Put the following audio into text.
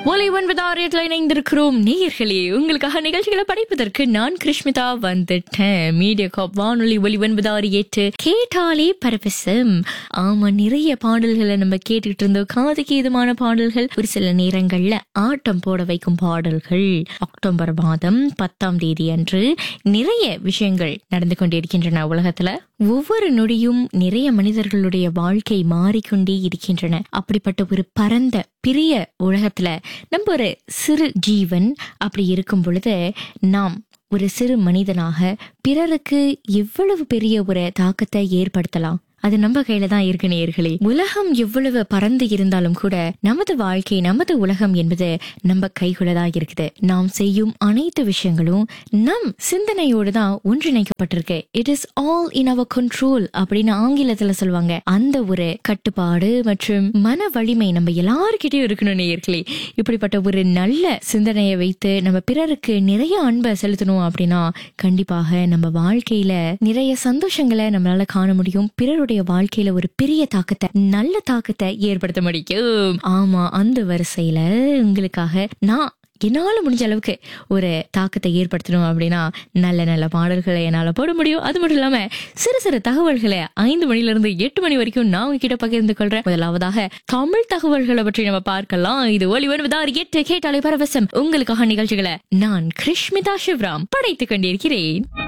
ஒலை ஒன்பதாயிரத்துல இணைந்திருக்கிறோம் நேயர்களே உங்களுக்காக நிகழ்ச்சிகளை படைப்பதற்கு நான் கிருஷ்மிதா வந்துட்டேன் மீடியா காப் வானொலி ஒலி ஒன்பதாறு எட்டு கேட்டாலே பரவசம் ஆமா நிறைய பாடல்களை நம்ம கேட்டுக்கிட்டு இருந்தோம் காதுக்கு இதமான பாடல்கள் ஒரு சில நேரங்கள்ல ஆட்டம் போட வைக்கும் பாடல்கள் அக்டோபர் மாதம் பத்தாம் தேதி அன்று நிறைய விஷயங்கள் நடந்து கொண்டிருக்கின்றன உலகத்துல ஒவ்வொரு நொடியும் நிறைய மனிதர்களுடைய வாழ்க்கை மாறிக்கொண்டே இருக்கின்றன அப்படிப்பட்ட ஒரு பரந்த பெரிய உலகத்துல நம்ம ஒரு சிறு ஜீவன் அப்படி இருக்கும் பொழுது நாம் ஒரு சிறு மனிதனாக பிறருக்கு எவ்வளவு பெரிய ஒரு தாக்கத்தை ஏற்படுத்தலாம் அது நம்ம கையில தான் இருக்கு நேயர்களே உலகம் எவ்வளவு பறந்து இருந்தாலும் கூட நமது வாழ்க்கை நமது உலகம் என்பது நம்ம கைக்குள்ள தான் இருக்குது நாம் செய்யும் அனைத்து விஷயங்களும் நம் சிந்தனையோடு தான் ஒன்றிணைக்கப்பட்டிருக்கு it is all in our control அப்படின்னு ஆங்கிலத்துல சொல்லுவாங்க அந்த ஒரு கட்டுப்பாடு மற்றும் மன வலிமை நம்ம எல்லார்கிட்டயும் இருக்கணும் நேயர்களே இப்படிப்பட்ட ஒரு நல்ல சிந்தனையை வைத்து நம்ம பிறருக்கு நிறைய அன்பை செலுத்தணும் அப்படின்னா கண்டிப்பாக நம்ம வாழ்க்கையில நிறைய சந்தோஷங்களை நம்மளால காண முடியும் பிறருடைய வாழ்க்கையில ஒரு பெரிய தாக்கத்தை நல்ல தாக்கத்தை ஏற்படுத்த முடியும் ஆமா அந்த வரிசையில உங்களுக்காக நான் என்னால முடிஞ்ச அளவுக்கு ஒரு தாக்கத்தை ஏற்படுத்தணும் அப்படின்னா நல்ல நல்ல பாடல்களை என்னால போட முடியும் அது மட்டும் இல்லாம சிறு சிறு தகவல்களை ஐந்து மணில இருந்து எட்டு மணி வரைக்கும் நான் உங்ககிட்ட பகிர்ந்து கொள்றேன் முதலாவதாக தமிழ் தகவல்களை பற்றி நம்ம பார்க்கலாம் இது ஒளி வருவதார் எட்டு கேட்டாலே பரவசம் உங்களுக்காக நிகழ்ச்சிகளை நான் கிருஷ்மிதா சிவராம் படைத்துக் கொண்டிருக்கிறேன்